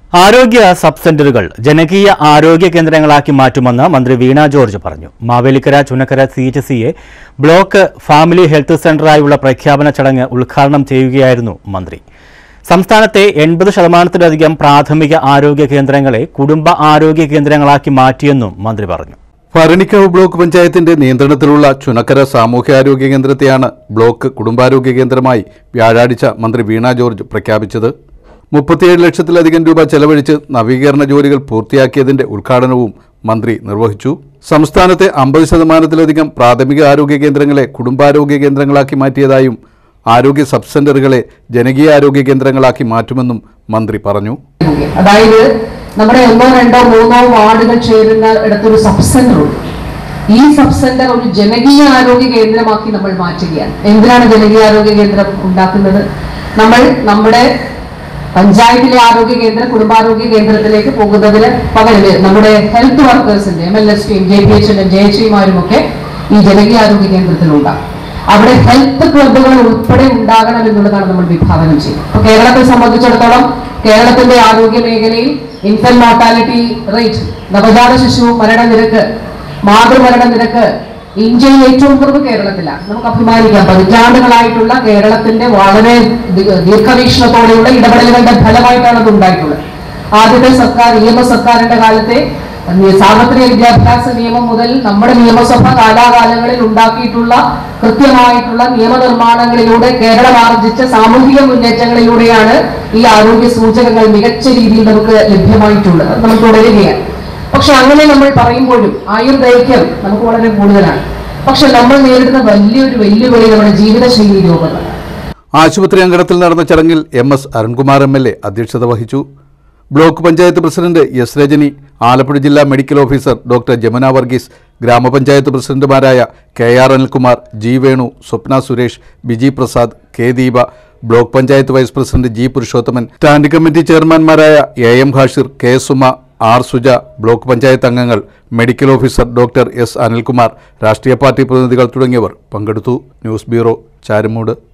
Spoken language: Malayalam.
ആരോഗ്യ സബ് സെന്ററുകൾ ജനകീയ ആരോഗ്യ കേന്ദ്രങ്ങളാക്കി മാറ്റുമെന്ന് മന്ത്രി വീണ ജോർജ് പറഞ്ഞു മാവേലിക്കര ചുനക്കര സി എച്ച് സിയെ ബ്ലോക്ക് ഫാമിലി ഹെൽത്ത് സെന്ററായുള്ള പ്രഖ്യാപന ചടങ്ങ് ഉദ്ഘാടനം ചെയ്യുകയായിരുന്നു മന്ത്രി സംസ്ഥാനത്തെ എൺപത് ശതമാനത്തിലധികം പ്രാഥമിക ആരോഗ്യ കേന്ദ്രങ്ങളെ കുടുംബ ആരോഗ്യ കേന്ദ്രങ്ങളാക്കി മാറ്റിയെന്നും മന്ത്രി പറഞ്ഞു ഭരണിക്കാവ് ബ്ലോക്ക് പഞ്ചായത്തിന്റെ നിയന്ത്രണത്തിലുള്ള ചുനക്കര സാമൂഹ്യാരോഗ്യ കേന്ദ്രത്തെയാണ് ബ്ലോക്ക് കുടുംബാരോഗ്യ കേന്ദ്രമായി വ്യാഴാഴ്ച മന്ത്രി വീണ ജോർജ് പ്രഖ്യാപിച്ചത് മുപ്പത്തിയേഴ് ലക്ഷത്തിലധികം രൂപ ചെലവഴിച്ച് നവീകരണ ജോലികൾ പൂർത്തിയാക്കിയതിന്റെ ഉദ്ഘാടനവും മന്ത്രി നിർവഹിച്ചു സംസ്ഥാനത്തെ അമ്പത് ശതമാനത്തിലധികം പ്രാഥമിക ആരോഗ്യ കേന്ദ്രങ്ങളെ കുടുംബാരോഗ്യ കേന്ദ്രങ്ങളാക്കി മാറ്റിയതായും ആരോഗ്യ സബ് സെന്ററുകളെ ജനകീയ ആരോഗ്യ കേന്ദ്രങ്ങളാക്കി മാറ്റുമെന്നും മന്ത്രി പറഞ്ഞു അതായത് നമ്മുടെ ഒന്നോ രണ്ടോ മൂന്നോ വാർഡുകൾ ചേരുന്ന ഇടത്തൊരു സബ് സെന്റർ ഉണ്ട് ഈ സബ് സെന്റർ ഒരു ജനകീയ ആരോഗ്യ കേന്ദ്രമാക്കി നമ്മൾ മാറ്റുകയാണ് എന്തിനാണ് ജനകീയ ആരോഗ്യ കേന്ദ്രം ഉണ്ടാക്കുന്നത് നമ്മൾ നമ്മുടെ പഞ്ചായത്തിലെ ആരോഗ്യ കേന്ദ്രം കുടുംബാരോഗ്യ കേന്ദ്രത്തിലേക്ക് പോകുന്നതിന് പകരം നമ്മുടെ ഹെൽത്ത് വർക്കേഴ്സിന്റെ എം എൽ എസ് ടിയും ജെ പി എച്ചിന്റെ ജെ എച്ച് ഐമാരും ഒക്കെ ഈ ജനകീയ ആരോഗ്യ കേന്ദ്രത്തിലുണ്ടാകും അവിടെ ഹെൽത്ത് ക്ലബ്ബുകൾ ഉൾപ്പെടെ ഉണ്ടാകണം എന്നുള്ളതാണ് നമ്മൾ വിഭാവനം ചെയ്യുന്നത് അപ്പൊ കേരളത്തെ സംബന്ധിച്ചിടത്തോളം കേരളത്തിന്റെ ആരോഗ്യ മേഖലയിൽ ഇൻഫന്റ് മോർട്ടാലിറ്റി റേറ്റ് നവജാത ശിശു മരണനിരക്ക് മാതൃമരണ നിരക്ക് ഇന്ത്യയിൽ ഏറ്റവും കുറവ് കേരളത്തിലാണ് നമുക്ക് അഭിമാനിക്കാം പതിറ്റാണ്ടുകളായിട്ടുള്ള കേരളത്തിന്റെ വളരെ ദീ- ദീർഘവീക്ഷണത്തോടെയുള്ള ഇടപെടലുകളുടെ ഫലമായിട്ടാണ് അത് ഉണ്ടായിട്ടുള്ളത് ആദ്യത്തെ സർക്കാർ നിയമ സർക്കാരിന്റെ കാലത്തെ നി- സാർവത്രിക വിദ്യാഭ്യാസ നിയമം മുതൽ നമ്മുടെ നിയമസഭ കാലാകാലങ്ങളിൽ ഉണ്ടാക്കിയിട്ടുള്ള കൃത്യമായിട്ടുള്ള നിയമനിർമ്മാണങ്ങളിലൂടെ കേരളം ആർജിച്ച സാമൂഹിക മുന്നേറ്റങ്ങളിലൂടെയാണ് ഈ ആരോഗ്യ സൂചകങ്ങൾ മികച്ച രീതിയിൽ നമുക്ക് ലഭ്യമായിട്ടുള്ളത് അത് നമ്മൾ തുടരുകയാണ് പക്ഷെ അങ്ങനെ നമ്മൾ പറയുമ്പോഴും ആയുർദൈർഘ്യം നമുക്ക് വളരെ കൂടുതലാണ് പക്ഷെ നമ്മൾ നേരിടുന്ന വലിയൊരു വെല്ലുവിളി നമ്മുടെ ജീവിതശൈലി രോഗങ്ങളാണ് ആശുപത്രി അങ്കണത്തിൽ നടന്ന ചടങ്ങിൽ M S Arunkumar M L A അധ്യക്ഷത വഹിച്ചു block panchayat president S Rajani Alappuzha ജില്ലാ medical officer doctor Jamuna Varghese ഗ്രാമപഞ്ചായത്ത് പ്രസിഡന്റുമാരായ K R Anilkumar G Venu Swapna Suresh Biji Prasad K Deepa block panchayat vice president G Purushothaman standing committee ചെയർമാൻമാരായ A M Hashir K Suma R Suja block panchayat അംഗങ്ങൾ medical officer doctor S Anilkumar രാഷ്ട്രീയ പാർട്ടി പ്രതിനിധികൾ തുടങ്ങിയവർ പങ്കെടുത്തു ന്യൂസ് ബ്യൂറോ ചാരുമൂട്